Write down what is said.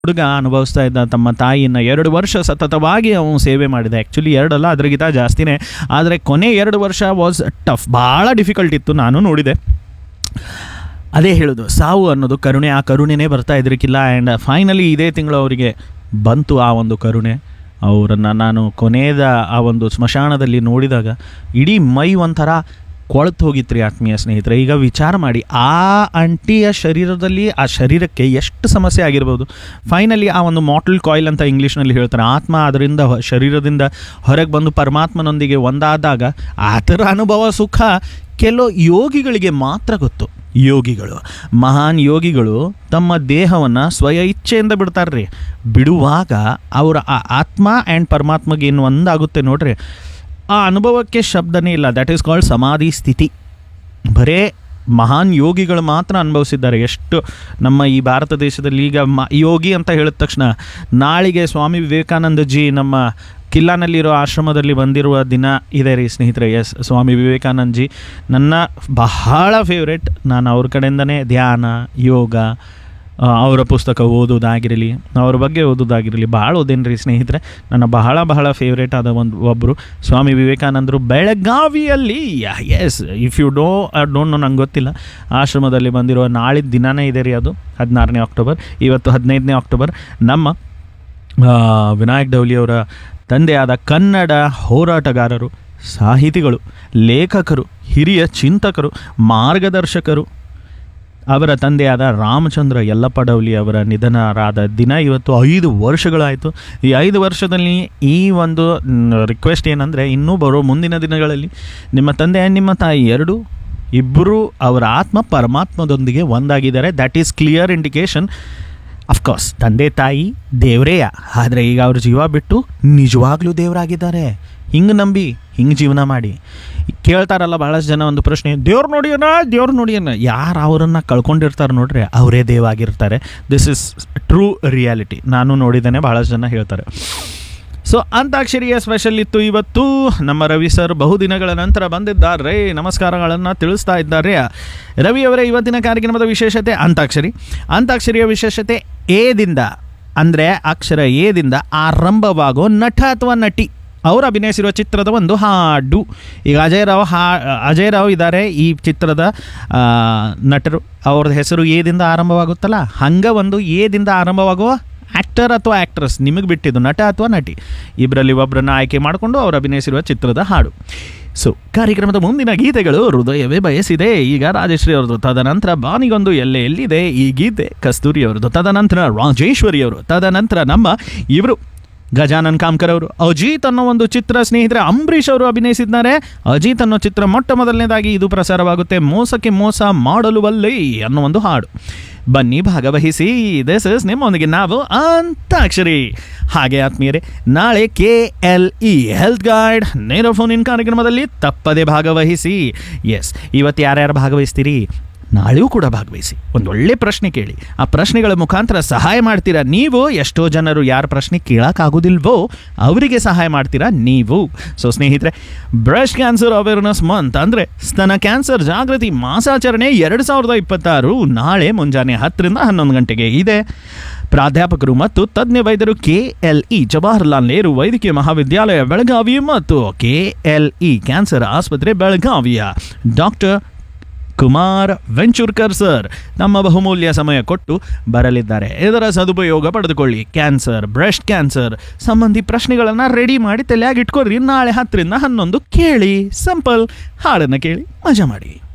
ಹುಡುಗ ಅನುಭವಿಸ್ತಾ ಇದ್ದ ತಮ್ಮ ತಾಯಿಯನ್ನು ಎರಡು ವರ್ಷ ಸತತವಾಗಿ ಅವನು ಸೇವೆ ಮಾಡಿದ ಆ್ಯಕ್ಚುಲಿ ಎರಡಲ್ಲ ಅದರಿಗಿಂತ ಜಾಸ್ತಿನೇ ಆದರೆ ಕೊನೆ ಎರಡು ವರ್ಷ ವಾಸ್ ಟಫ್ ಭಾಳ ಡಿಫಿಕಲ್ಟ್ ಇತ್ತು ನಾನು ನೋಡಿದೆ ಅದೇ ಹೇಳೋದು ಸಾವು ಅನ್ನೋದು ಕರುಣೆ ಆ ಕರುಣೆನೇ ಬರ್ತಾ ಇದ್ರಿಕ್ಕಿಲ್ಲ ಆ್ಯಂಡ್ ಫೈನಲಿ ಇದೇ ತಿಂಗಳು ಅವರಿಗೆ ಬಂತು ಆ ಒಂದು ಕರುಣೆ ಅವರನ್ನು ನಾನು ಕೊನೆಯದ ಆ ಒಂದು ಸ್ಮಶಾನದಲ್ಲಿ ನೋಡಿದಾಗ ಇಡೀ ಮೈ ಒಂಥರ ಕೊಳತು ಹೋಗಿತ್ತು ರೀ ಆತ್ಮೀಯ ಸ್ನೇಹಿತರೆ ಈಗ ವಿಚಾರ ಮಾಡಿ ಆ ಅಂಟಿಯ ಶರೀರದಲ್ಲಿ ಆ ಶರೀರಕ್ಕೆ ಎಷ್ಟು ಸಮಸ್ಯೆ ಆಗಿರ್ಬೋದು ಫೈನಲಿ ಆ ಒಂದು ಮಾಟಲ್ ಕಾಯಿಲ್ ಅಂತ ಇಂಗ್ಲೀಷ್ನಲ್ಲಿ ಹೇಳ್ತಾರೆ ಆತ್ಮ ಅದರಿಂದ ಹೊ- ಶರೀರದಿಂದ ಹೊರಗೆ ಬಂದು ಪರಮಾತ್ಮನೊಂದಿಗೆ ಒಂದಾದಾಗ ಆ ಥರ ಅನುಭವ ಸುಖ ಕೆಲವು ಯೋಗಿಗಳಿಗೆ ಮಾತ್ರ ಗೊತ್ತು ಯೋಗಿಗಳು ಮಹಾನ್ ಯೋಗಿಗಳು ತಮ್ಮ ದೇಹವನ್ನು ಸ್ವಯ ಇಚ್ಛೆಯಿಂದ ಬಿಡ್ತಾರ್ರಿ ಬಿಡುವಾಗ ಅವರ ಆ ಆತ್ಮ ಆ್ಯಂಡ್ ಪರಮಾತ್ಮಗೆ ಏನು ಒಂದಾಗುತ್ತೆ ನೋಡ್ರಿ ಆ ಅನುಭವಕ್ಕೆ ಶಬ್ದನೇ ಇಲ್ಲ ದ್ಯಾಟ್ ಈಸ್ ಕಾಲ್ಡ್ ಸಮಾಧಿ ಸ್ಥಿತಿ ಬರೇ ಮಹಾನ್ ಯೋಗಿಗಳು ಮಾತ್ರ ಅನುಭವಿಸಿದ್ದಾರೆ ಎಷ್ಟು ನಮ್ಮ ಈ ಭಾರತ ದೇಶದಲ್ಲಿ ಈಗ ಮ ಯೋಗಿ ಅಂತ ಹೇಳಿದ ತಕ್ಷಣ ನಾಳಿಗೆ ಸ್ವಾಮಿ ವಿವೇಕಾನಂದಜಿ ನಮ್ಮ ಕಿಲ್ಲಾನಲ್ಲಿರೋ ಆಶ್ರಮದಲ್ಲಿ ಬಂದಿರುವ ದಿನ ಇದೆ ರೀ ಸ್ನೇಹಿತರೆ ಎಸ್ ಸ್ವಾಮಿ ವಿವೇಕಾನಂದಜಿ ನನ್ನ ಬಹಳ ಫೇವ್ರೆಟ್ ನಾನು ಅವ್ರ ಕಡೆಯಿಂದನೇ ಧ್ಯಾನ ಯೋಗ ಆ, ಅವರ ಪುಸ್ತಕ ಓದೋದಾಗಿರಲಿ ಅವ್ರ ಬಗ್ಗೆ ಓದೋದಾಗಿರಲಿ ಭಾಳ ಓದೇನು ರೀ ಸ್ನೇಹಿತರೆ ನನ್ನ ಬಹಳ ಬಹಳ ಫೇವ್ರೇಟ್ ಆದ ಒಂದು ಒಬ್ಬರು ಸ್ವಾಮಿ ವಿವೇಕಾನಂದರು ಬೆಳಗಾವಿಯಲ್ಲಿ yes if you do don't know ನಂಗೆ ಗೊತ್ತಿಲ್ಲ ಆಶ್ರಮದಲ್ಲಿ ಬಂದಿರುವ ನಾಳಿದ ದಿನನೇ ಇದೆ ರೀ ಅದು ಹದಿನಾರನೇ ಅಕ್ಟೋಬರ್ ಇವತ್ತು ಹದಿನೈದನೇ ಅಕ್ಟೋಬರ್ ನಮ್ಮ ಆ, ವಿನಾಯಕ್ ಡೌಲಿಯವರ ತಂದೆಯಾದ ಕನ್ನಡ ಹೋರಾಟಗಾರರು ಸಾಹಿತಿಗಳು ಲೇಖಕರು ಹಿರಿಯ ಚಿಂತಕರು ಮಾರ್ಗದರ್ಶಕರು ಅವರ ತಂದೆಯಾದ ರಾಮಚಂದ್ರ ಯಲ್ಲಪ್ಪ ಡೌಲಿ ಅವರ ನಿಧನರಾದ ದಿನ ಇವತ್ತು ಐದು ವರ್ಷಗಳಾಯಿತು ಈ ಐದು ವರ್ಷದಲ್ಲಿ ಈ ಒಂದು ರಿಕ್ವೆಸ್ಟ್ ಏನಂದರೆ ಇನ್ನೂ ಬರೋ ಮುಂದಿನ ದಿನಗಳಲ್ಲಿ ನಿಮ್ಮ ತಂದೆ and ನಿಮ್ಮ ತಾಯಿ ಎರಡು ಇಬ್ಬರು ಅವರ ಆತ್ಮ ಪರಮಾತ್ಮದೊಂದಿಗೆ ಒಂದಾಗಿದ್ದಾರೆ that is clear indication of course ತಂದೆ ತಾಯಿ ದೇವರೇಯ ಆದರೆ ಈಗ ಅವ್ರ ಜೀವ ಬಿಟ್ಟು ನಿಜವಾಗ್ಲೂ ದೇವರಾಗಿದ್ದಾರೆ ಹಿಂಗೆ ನಂಬಿ ಹಿಂಗೆ ಜೀವನ ಮಾಡಿ ಕೇಳ್ತಾರಲ್ಲ ಭಾಳಷ್ಟು ಜನ ಒಂದು ಪ್ರಶ್ನೆ ದೇವ್ರು ನೋಡಿಯೋಣ ದೇವ್ರು ನೋಡಿಯೋಣ ಯಾರು ಅವರನ್ನು ಕಳ್ಕೊಂಡಿರ್ತಾರೆ ನೋಡ್ರಿ ಅವರೇ ದೇವಾಗಿರ್ತಾರೆ ದಿಸ್ ಇಸ್ ಟ್ರೂ ರಿಯಾಲಿಟಿ ನಾನು ನೋಡಿದ್ದೇನೆ ಭಾಳಷ್ಟು ಜನ ಹೇಳ್ತಾರೆ ಸೊ ಅಂತಾಕ್ಷರಿಯ ಸ್ಪೆಷಲ್ ಇತ್ತು ಇವತ್ತು ನಮ್ಮ ರವಿ ಸರ್ ಬಹುದಿನಗಳ ನಂತರ ಬಂದಿದ್ದಾರೆ ನಮಸ್ಕಾರಗಳನ್ನು ತಿಳಿಸ್ತಾ ಇದ್ದಾರೆ ರವಿ ಅವರೇ ಇವತ್ತಿನ ಕಾರ್ಯಕ್ರಮದ ವಿಶೇಷತೆ ಅಂತಾಕ್ಷರಿ ಅಂತಾಕ್ಷರಿಯ ವಿಶೇಷತೆ ಏದಿಂದ ಅಂದರೆ ಅಕ್ಷರ ಏದಿಂದ ಆರಂಭವಾಗೋ ನಟ ಅಥವಾ ನಟಿ ಅವರು ಅಭಿನಯಿಸಿರುವ ಚಿತ್ರದ ಒಂದು ಹಾಡು ಈಗ ಅಜಯ್ ರಾವ್ ಹಾ ಅಜಯ್ ರಾವ್ ಇದ್ದಾರೆ ಈ ಚಿತ್ರದ ಆ, ನಟರು ಅವ್ರದ್ದು ಹೆಸರು ಏದಿಂದ ಆರಂಭವಾಗುತ್ತಲ್ಲ ಹಂಗೆ ಒಂದು ಏದಿಂದ ಆರಂಭವಾಗುವ ಆ್ಯಕ್ಟರ್ ಅಥವಾ ಆ್ಯಕ್ಟ್ರೆಸ್ ನಿಮಗೆ ಬಿಟ್ಟಿದ್ದು ನಟ ಅಥವಾ ನಟಿ ಇಬ್ಬರಲ್ಲಿ ಒಬ್ಬರನ್ನ ಆಯ್ಕೆ ಮಾಡಿಕೊಂಡು ಅವರು ಅಭಿನಯಿಸಿರುವ ಚಿತ್ರದ ಹಾಡು ಸೊ ಕಾರ್ಯಕ್ರಮದ ಮುಂದಿನ ಗೀತೆಗಳು ಹೃದಯವೇ ಬಯಸಿದೆ ಈಗ ರಾಜಶ್ರೀ ಅವರದು ತದನಂತರ ಬಾನಿಗೊಂದು ಎಲ್ಲೆ ಎಲ್ಲಿದೆ ಈ ಗೀತೆ ಕಸ್ತೂರಿ ಅವರದು ತದನಂತರ ರಾಜೇಶ್ವರಿ ಅವರು ತದನಂತರ ನಮ್ಮ ಇವರು ಗಜಾನನ್ ಕಾಮ್ಕರ್ ಅವರು ಅಜಿತ್ ಅನ್ನೋ ಒಂದು ಚಿತ್ರ ಸ್ನೇಹಿತರೆ ಅಂಬರೀಷ್ ಅವರು ಅಭಿನಯಿಸಿದ್ದಾರೆ ಅಜಿತ್ ಅನ್ನೋ ಚಿತ್ರ ಮೊಟ್ಟ ಮೊದಲನೇದಾಗಿ ಇದು ಪ್ರಸಾರವಾಗುತ್ತೆ ಮೋಸಕ್ಕೆ ಮೋಸ ಮಾಡಲು ಬಲ್ಲೆ ಅನ್ನೋ ಒಂದು ಹಾಡು ಬನ್ನಿ ಭಾಗವಹಿಸಿ ದಿಸ್ ಇಸ್ ನಿಮ್ಮೊಂದಿಗೆ ನಾವು ಅಂತಾಕ್ಷರಿ ಹಾಗೆ ಆತ್ಮೀಯರೇ ನಾಳೆ K L E health guide ನೇರ ಫೋನ್ ಇನ್ ಕಾರ್ಯಕ್ರಮದಲ್ಲಿ ತಪ್ಪದೆ ಭಾಗವಹಿಸಿ ಎಸ್ ಇವತ್ತು ಯಾರ್ಯಾರು ಭಾಗವಹಿಸ್ತೀರಿ ನಾಳೆಯೂ ಕೂಡ ಭಾಗವಹಿಸಿ ಒಂದು ಒಳ್ಳೆ ಪ್ರಶ್ನೆ ಕೇಳಿ ಆ ಪ್ರಶ್ನೆಗಳ ಮುಖಾಂತರ ಸಹಾಯ ಮಾಡ್ತೀರಾ ನೀವು ಎಷ್ಟೋ ಜನರು ಯಾರ ಪ್ರಶ್ನೆ ಕೇಳೋಕ್ಕಾಗೋದಿಲ್ವೋ ಅವರಿಗೆ ಸಹಾಯ ಮಾಡ್ತೀರಾ ನೀವು ಸೊ ಸ್ನೇಹಿತರೆ ಬ್ರೆಸ್ಟ್ ಕ್ಯಾನ್ಸರ್ ಅವೇರ್ನೆಸ್ ಮಂತ್ ಅಂದರೆ ಸ್ತನ ಕ್ಯಾನ್ಸರ್ ಜಾಗೃತಿ ಮಾಸಾಚರಣೆ ಎರಡು ಸಾವಿರದ ಇಪ್ಪತ್ತಾರು ನಾಳೆ ಮುಂಜಾನೆ ಹತ್ತರಿಂದ ಹನ್ನೊಂದು ಗಂಟೆಗೆ ಇದೆ ಪ್ರಾಧ್ಯಾಪಕರು ಮತ್ತು ತಜ್ಞ ವೈದ್ಯರು K L E Jawaharlal Nehru ವೈದ್ಯಕೀಯ ಮಹಾವಿದ್ಯಾಲಯ ಬೆಳಗಾವಿ ಮತ್ತು ಕೆ ಎಲ್ ಇ ಕ್ಯಾನ್ಸರ್ ಆಸ್ಪತ್ರೆ ಬೆಳಗಾವಿಯ ಡಾಕ್ಟರ್ ಕುಮಾರ್ ವೆಂಚೂರ್ಕರ್ ಸರ್ ನಮ್ಮ ಬಹುಮೂಲ್ಯ ಸಮಯ ಕೊಟ್ಟು ಬರಲಿದ್ದಾರೆ ಇದರ ಸದುಪಯೋಗ ಪಡೆದುಕೊಳ್ಳಿ ಕ್ಯಾನ್ಸರ್ ಬ್ರೆಸ್ಟ್ ಕ್ಯಾನ್ಸರ್ ಸಂಬಂಧಿ ಪ್ರಶ್ನೆಗಳನ್ನು ರೆಡಿ ಮಾಡಿ ತಲೆಯಾಗಿ ಇಟ್ಕೊಳ್ರಿ ನಾಳೆ ಹತ್ತರಿಂದ ಹನ್ನೊಂದು ಕೇಳಿ ಸಿಂಪಲ್ ಹಾಡನ್ನು ಕೇಳಿ ಮಜಾ ಮಾಡಿ